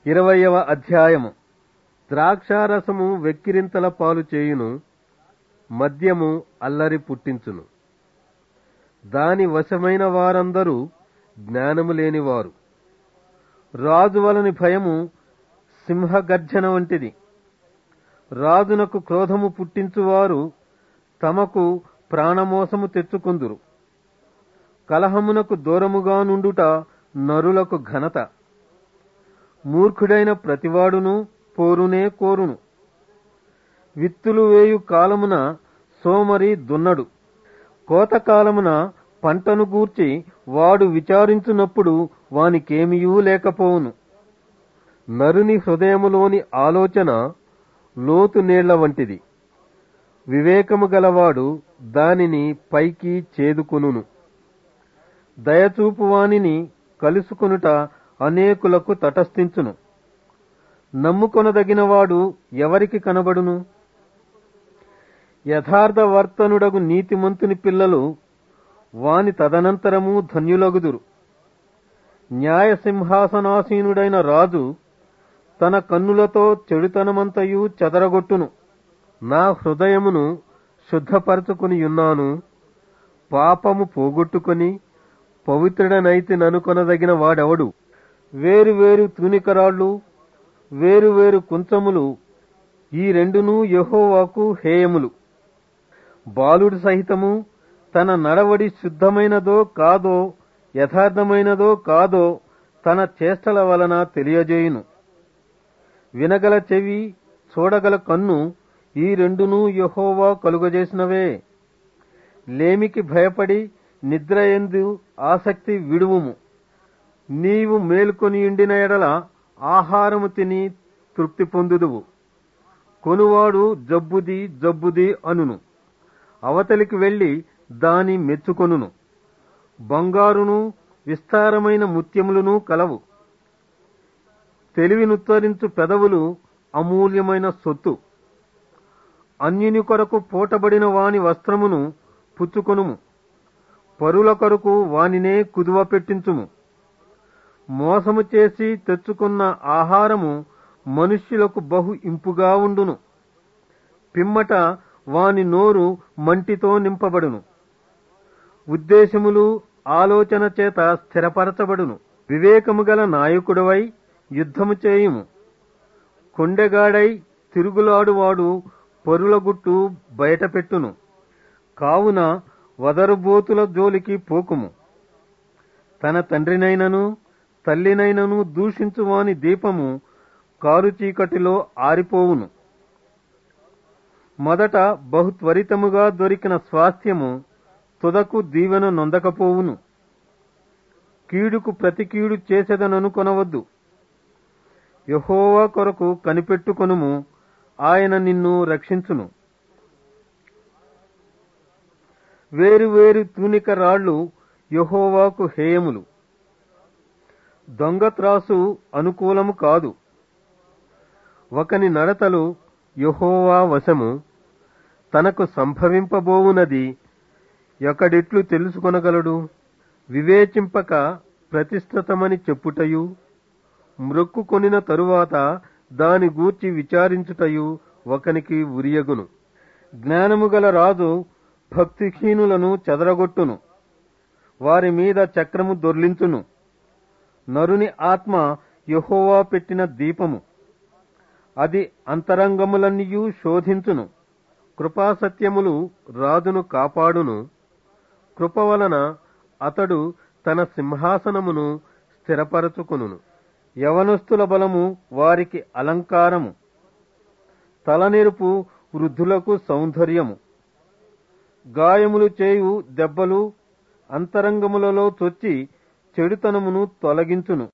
ఇరవయవ అధ్యాయము ద్రాక్షారసము వెక్కిరింతల పాలు చేయును మద్యము అల్లరి పుట్టించును దాని వశమైన వారందరూ జ్ఞానము లేనివారు రాజు వలని భయము సింహగర్జన వంటిది రాజునకు క్రోధము పుట్టించువారు తమకు ప్రాణమోసము తెచ్చుకుందురు కలహమునకు దూరముగా నుండుట నరులకు ఘనత మూర్ఖుడైన ప్రతివాడును పోరునే కోరును విత్తులు వేయు కాలమున సోమరి దున్నడు కోతకాలమున పంటను గూర్చి వాడు విచారించునప్పుడు వానికేమియూ లేకపోవును నరుని హృదయములోని ఆలోచన లోతు నీళ్ల వంటిది వివేకము గలవాడు దానిని పైకి చేదుకొనును దయచూపు వానిని కలుసుకొనుట అనేకులకు తటస్థించును నమ్ముకొనదగినవాడు ఎవరికి కనబడును యథార్థవర్తనుడగు నీతిమంతుని పిల్లలు వాని తదనంతరము ధన్యులగుదురు న్యాయసింహాసనాసీనుడైన రాజు తన కన్నులతో చెడుతనమంతయు చెదరగొట్టును నా హృదయమును శుద్ధపరచుకుని ఉన్నాను పాపము పోగొట్టుకొని పవిత్రుడనైతి ననుకొనదగిన వాడెవడు వేరు వేరు తూనికరాళ్ళు వేరు వేరు కుంచములు ఈ రెండును యహోవాకు హేయములు బాలుడు సహితము తన నడవడి శుద్ధమైనదో కాదో యథార్థమైనదో కాదో తన చేష్టల వలన తెలియజేయును వినగల చెవి చూడగల కన్ను ఈ రెండును యహోవా కలుగజేసినవే లేమికి భయపడి నిద్రయందు ఆసక్తి విడువుము నీవు మేల్కొని ఉండిన ఎడల ఆహారము తిని తృప్తి పొందుదువు కొనువాడు జబ్బుది జబ్బుది అనును అవతలికి వెళ్లి దాని మెచ్చుకొనును బంగారును విస్తారమైన ముత్యములను కలవు తెలివినుత్తరించు పెదవులు అమూల్యమైన సొత్తు అన్యుని కొరకు పోటబడిన వాని వస్త్రమును పుచ్చుకొనుము పరుల కొరకు వానినే కుదువ పెట్టించుము మోసము చేసి తెచ్చుకున్న ఆహారము మనుష్యులకు బహు ఇంపుగా ఉండును పిమ్మట వాని నోరు మంటితో నింపబడును ఉద్దేశములు ఆలోచన చేత స్థిరపరచబడును వివేకము గల నాయకుడవై యుద్ధము చేయుము కొండెగాడై తిరుగులాడువాడు పొరుల గుట్టు బయటపెట్టును కావున వదరుబోతుల జోలికి పోకుము తన తండ్రినైనను తల్లినైనను దూషించువాని దీపము కారు చీకటిలో ఆరిపోవును మొదట బహుత్వరితముగా దొరికిన స్వాస్థ్యము తుదకు దీవెన నొందకపోవును కీడుకు ప్రతి కీడు చేసేదననుకొనవద్దు యహోవా కొరకు కనిపెట్టుకొనుము ఆయన నిన్ను రక్షించును వేరు వేరు తూనిక రాళ్లు యహోవాకు హేయములు దొంగ త్రాసు అనుకూలము కాదు ఒకని నడతలు యహోవా వశము తనకు సంభవింపబోవునది ఒకడిట్లు తెలుసుకొనగలడు వివేచింపక ప్రతిష్ఠితమని చెప్పుటయు మ్రొక్కు కొనిన తరువాత దాని గూర్చి విచారించుటయు ఒకనికి ఉరియగును జ్ఞానము గల రాజు భక్తిహీనులను చెదరగొట్టును వారి మీద చక్రము దొర్లించును నరుని ఆత్మ యహోవా పెట్టిన దీపము అది అంతరంగములన్నీయూ శోధించును కృపాసత్యములు రాజును కాపాడును కృప వలన అతడు తన సింహాసనమును స్థిరపరచుకును యవనస్తుల బలము వారికి అలంకారము తలనెరుపు వృద్ధులకు సౌందర్యము గాయములు చేయు దెబ్బలు అంతరంగములలో చొచ్చి చెడుతనమును తొలగించును